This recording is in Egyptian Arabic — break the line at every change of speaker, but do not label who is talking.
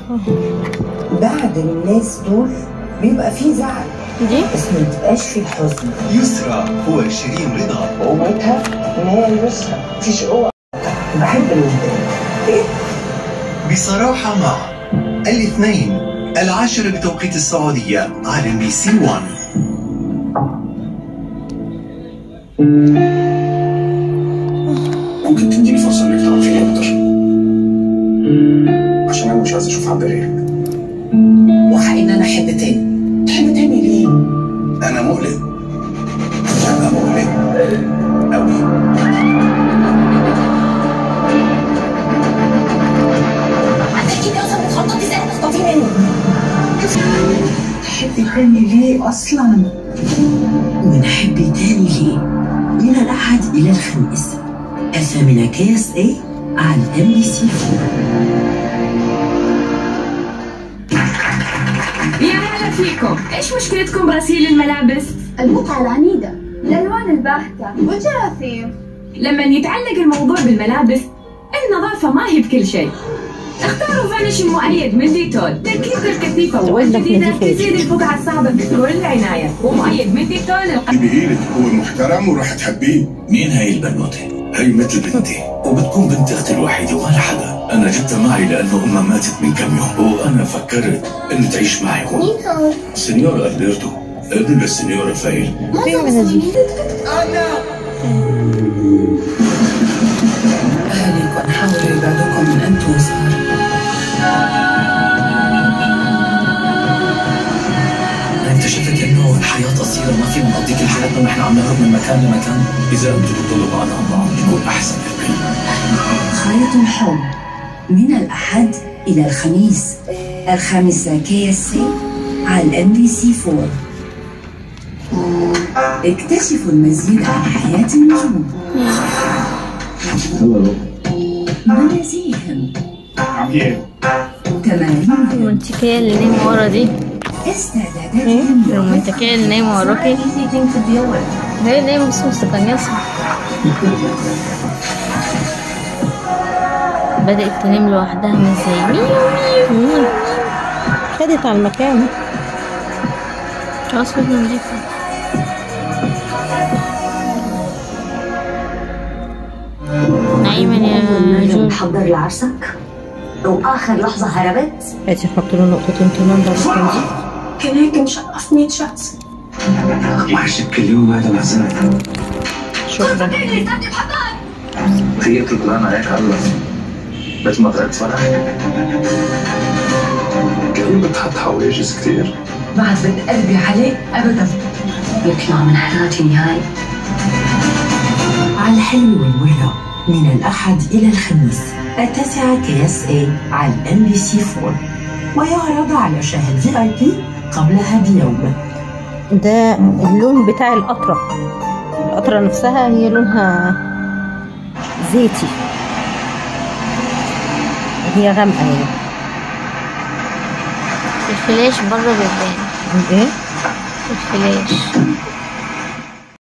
بعد الناس دول بيبقى فيه زعل
دي
بس ما بيبقاش فيه الحزن
يسرى هو شيرين رضا
قوتها ان هي يسرى مفيش قوة بحب ال
بصراحة مع الاثنين العاشرة بتوقيت السعودية على ام بي سي 1
ممكن تديني فرصة انك تعرفيني اكتر عشان انا مش عايز اشوف حد غيرك
وحق ان انا احب تاني تحب تاني ليه؟
انا مقلق انا مقلق قوي
اكيد اصلا بتخططي ازاي تخطفي مني تحبي تاني ليه اصلا؟
ونحب تاني ليه من الأحد إلى الخميس الثامنة كي اس اي على ام بي سي 4
يا هلا فيكم ايش مشكلتكم برسيل الملابس
المتعة العنيدة الألوان الباهتة والجراثيم
لما يتعلق الموضوع بالملابس النظافة ما هي بكل شيء اختاروا فانيش مؤيد من ديتول تركيز الكثيفة والجديدة تزيد البقعة الصعبة بكل عناية ومؤيد من ديتول الق-
بإيدك هو محترم وراح تحبيه
مين هاي البنوتة؟ هاي مثل بنتي وبتكون بنت اختي الوحيدة وما لها حدا أنا جبتها معي لأنه أمها ماتت من كم يوم وأنا فكرت إنه تعيش معي هون
مين هون؟
سنيورة ألبرتو ابن للسنيورة فايل
ما توصلني
أهلكم حاولوا يبعدوكم من أنتم وصار
أنت شفت إنه الحياة قصيرة ما في نقضي كل حياتنا ونحن عم نهرب من مكان لمكان إذا أنتم بتضلوا معنا عن بعض يكون أحسن للكل
خيط الحب من الأحد إلى الخميس الخامسة كي اس اي على الام بي سي 4 اكتشفوا المزيد عن حياة النجوم منازلهم تمارينهم
الرومانتيكية اللي نايمة ورا دي
استعداداتهم
الرومانتيكية اللي نايمة وراكي هي نايمة بس مستقنيصة بدأت تنام لوحدها من زي ميو ميو
خدت على المكان
خلاص بدنا نضيفها نعيما يا جول
محضر لعرسك واخر لحظه هربت
هاتي حط له نقطتين كمان بعد
كان هيك مشقف 100 شخص
وحشك كل يوم هذا الحزن
شكرا
في بلان عليك الله بس ما طلعت فرح كان بتحط حواجز كثير
بعد بتقلبي عليه ابدا
يطلع من حياتي نهاية
على الحلو والمرة من الأحد إلى الخميس التاسعة كي اس اي على الام بي سي 4 ويعرض على شاهد في اي بي قبلها بيوم
ده اللون بتاع القطرة القطرة نفسها هي لونها زيتي هي غامقة يعني
الفلاش بره بيبان
ايه
الفلاش